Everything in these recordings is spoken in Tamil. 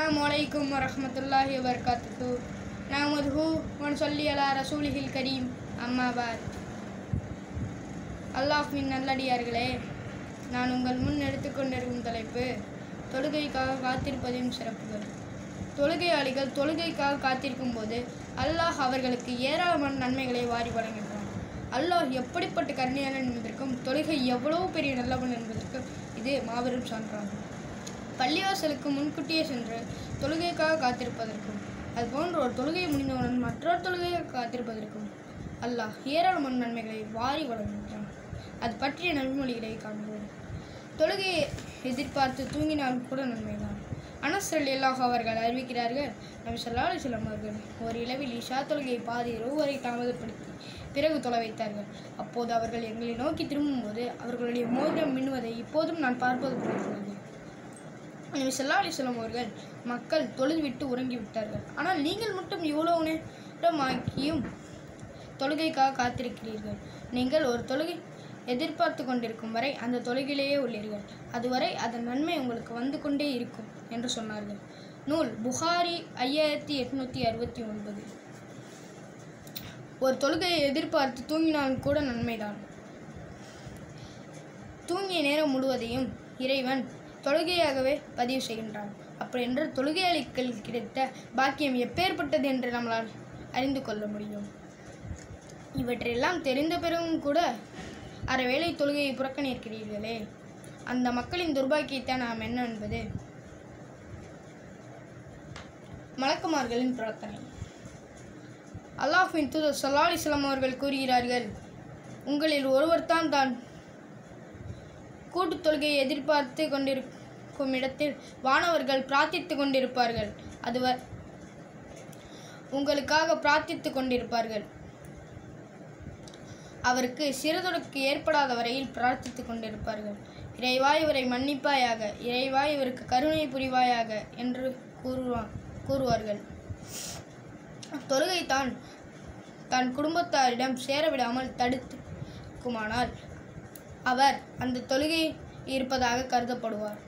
அஸ்ஸலாமு அலைக்கும் வரஹ்மத்துல்லாஹி வபரகாத்துஹு நஹ்மதுஹு வ நுஸல்லி அலா ரசூலிஹில் கரீம் அம்மா பாத் அல்லாஹ்வின் நல்லடியார்களே நான் உங்கள் முன் எடுத்துக்கொண்டிருக்கும் தலைப்பு தொழுகைக்காக காத்திருப்பதின் சிறப்புகள் தொழுகையாளிகள் தொழுகைக்காக காத்திருக்கும் போது அல்லாஹ் அவர்களுக்கு ஏராளமான நன்மைகளை வாரி வழங்குகிறான் அல்லாஹ் எப்படிப்பட்ட கருணையாளன் என்பதற்கும் தொழுகை எவ்வளவு பெரிய நல்லவன் என்பதற்கும் இது மாபெரும் சான்றாகும் பள்ளிவாசலுக்கு முன்கூட்டியே சென்று தொழுகைக்காக காத்திருப்பதற்கும் அதுபோன்று ஒரு தொழுகை முடிந்தவுடன் மற்றொரு தொழுகையை காத்திருப்பதற்கும் அல்லாஹ் ஏராளமான நன்மைகளை வாரி வழங்குகிறான் அது பற்றிய நன்மொழிகளை காண்போம் தொழுகையை எதிர்பார்த்து தூங்கினால் கூட நன்மைதான் அனஸ் அல்லாஹ் அவர்கள் அறிவிக்கிறார்கள் நபி ஸல்லல்லாஹு அலைஹி வஸல்லம் அவர்கள் ஒரு இரவில் இஷா தொழுகையை பாதி இரவு வரை தாமதப்படுத்தி பிறகு தொலை வைத்தார்கள் அப்போது அவர்கள் எங்களை நோக்கி திரும்பும்போது அவர்களுடைய மோதிரம் மின்னுவதை இப்போதும் நான் பார்ப்பது போல் இருந்தது நபி ஸல்லல்லாஹு அலைஹி வஸல்லம் அவர்கள் மக்கள் தொழுதுவிட்டு உறங்கி விட்டார்கள் ஆனால் நீங்கள் மட்டும் இவ்வளவு நேரமாக்கியும் தொழுகைக்காக காத்திருக்கிறீர்கள் நீங்கள் ஒரு தொழுகை எதிர்பார்த்து கொண்டிருக்கும் வரை அந்த தொழுகையிலேயே உள்ளீர்கள் அதுவரை அதன் நன்மை உங்களுக்கு வந்து கொண்டே இருக்கும் என்று சொன்னார்கள் நூல் புகாரி ஐயாயிரத்தி எட்நூற்றி அறுபத்தி ஒன்பது ஒரு தொழுகையை எதிர்பார்த்து தூங்கினாலும் கூட நன்மைதான் தூங்கிய நேரம் முழுவதையும் இறைவன் தொழுகையாகவே பதிவு செய்கின்றான் அப்படி என்று தொழுகையாளிகள் கிடைத்த பாக்கியம் எப்பேற்பட்டது என்று நம்மளால் அறிந்து கொள்ள முடியும் இவற்றையெல்லாம் தெரிந்த பிறகும் கூட அரைவேளை தொழுகையை புறக்கணிக்கிறீர்களே அந்த மக்களின் துர்பாக்கியத்தை நாம் என்ன என்பது மலக்குமார்களின் பிரார்த்தனை அல்லாஹ்வின் தூதர் ஸல்லல்லாஹு அலைஹி வஸல்லம் அவர்கள் கூறுகிறார்கள் உங்களில் ஒருவர் தான் தான் கூட்டுத் தொழுகையை எதிர்பார்த்து கொண்டிருக்கும் இடத்தில் வானவர்கள் பிரார்த்தித்து கொண்டிருப்பார்கள் அதுவர் உங்களுக்காக பிரார்த்தித்து கொண்டிருப்பார்கள் அவருக்கு சிறுதொடுக்கு ஏற்படாத வரையில் பிரார்த்தித்து கொண்டிருப்பார்கள் இறைவா இவரை மன்னிப்பாயாக இறைவா இவருக்கு கருணை புரிவாயாக என்று கூறுவா கூறுவார்கள் தொழுகை தான் தன் குடும்பத்தாரிடம் சேரவிடாமல் தடுத்துக்குமானால் அவர் அந்த தொழுகை இருப்பதாக கருதப்படுவார்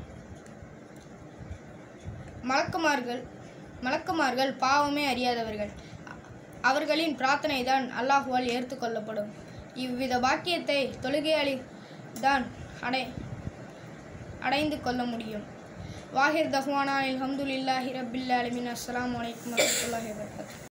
மலக்குமார்கள் மலக்குமார்கள் பாவமே அறியாதவர்கள் அவர்களின் பிரார்த்தனை தான் அல்லாஹுவால் ஏற்றுக்கொள்ளப்படும் இவ்வித பாக்கியத்தை தொழுகையாளி தான் அடை அடைந்து கொள்ள முடியும் வாஹிர் தஹ்வானா அல்ஹம்துலில்லாஹி ரப்பில் ஆலமீன் அஸ்ஸலாமு அலைக்கும் வரஹ்மத்துல்லாஹி வபரகாத்துஹு